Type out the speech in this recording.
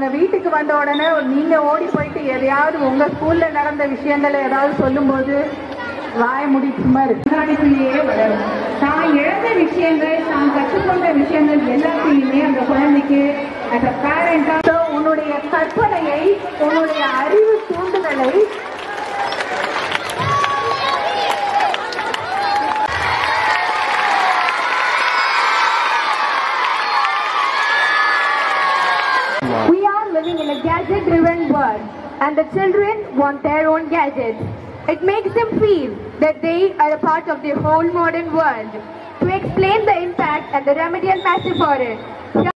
அவங்க வீட்டுக்கு வந்த உடனே நீங்க ஓடி போயிட்டு எதையாவது உங்க ஸ்கூல்ல நடந்த விஷயங்களை ஏதாவது சொல்லும்போது வாய முடிச்சுமா இருக்கு கண்காணிப்பிலேயே வளரும் தான் இழந்த விஷயங்கள் தான் கற்றுக்கொண்ட விஷயங்கள் எல்லாத்தையுமே அந்த குழந்தைக்கு as a parent ah So, உன்னுடைய கற்பனையை உன்னுடைய அறிவு தூண்டுதலை We are living in a gadget driven world, and the children want their own gadgets. It makes them feel that they are a part of the whole modern world. To explain the impact and the remedial measure for it,